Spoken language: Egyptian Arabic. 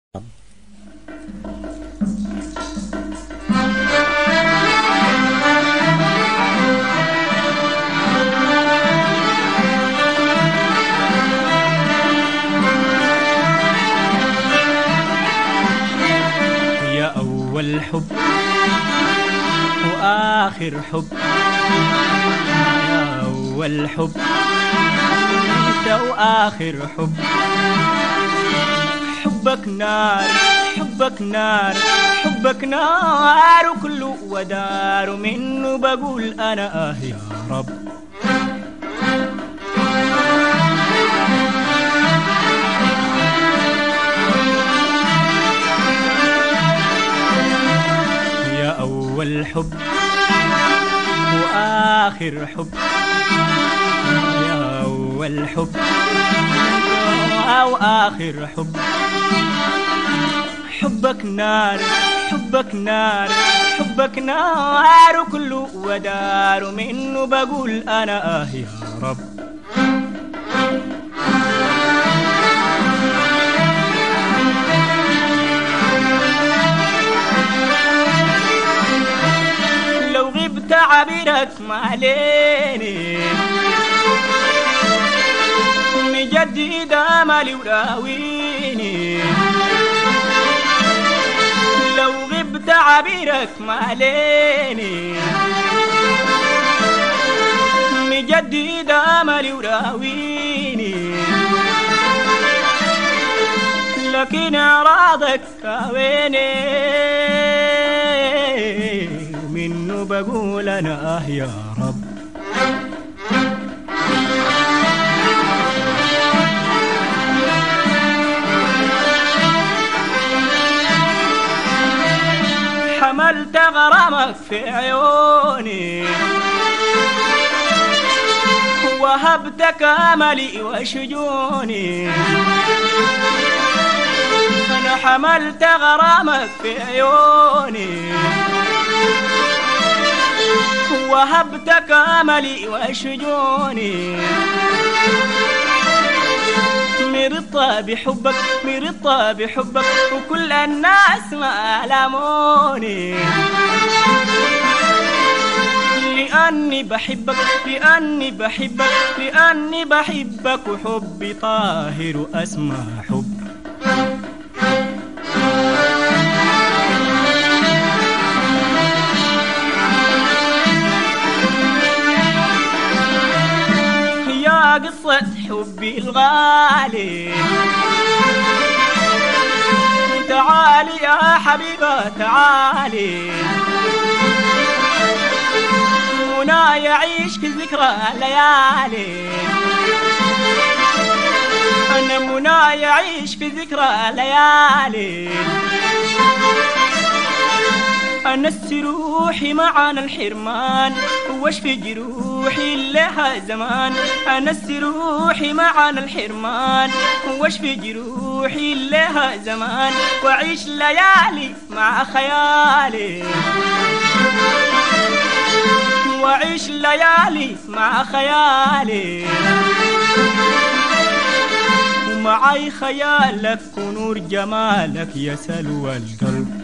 يا أول حب وآخر حب يا أول حب أنت وآخر حب حبك نار حبك نار حبك نار وكله ودار منه بقول أنا آه يا رب يا أول حب وآخر حب يا أول حب أو آخر حب حبك نار حبك نار حبك نار وكله ودار منه بقول أنا آه يا رب لو غبت عبرك ما عليني مجدد املي وراويني لو غبت عبرك ما عليني مجدد املي وراويني لكن اعراضك كاويني منه بقول انا اه يا رب حملت غرامك في عيوني وهبتك املي وشجوني انا حملت غرامك في عيوني وهبتك املي وشجوني مرضى بحبك مرضى بحبك وكل الناس ما لاموني لأني بحبك لأني بحبك لأني بحبك وحبي طاهر أسمى حب يا قصة حبي الغالي تعالي يا حبيبة تعالي هنا يعيش في ذكرى ليالي أنا منى يعيش في ذكرى ليالي أنس روحي معانا الحرمان واشفي جروحي لها زمان أنس روحي معانا الحرمان واشفي جروحي لها زمان وأعيش ليالي مع خيالي وأعيش ليالي مع خيالي ومعي خيالك ونور جمالك يا سلوى القلب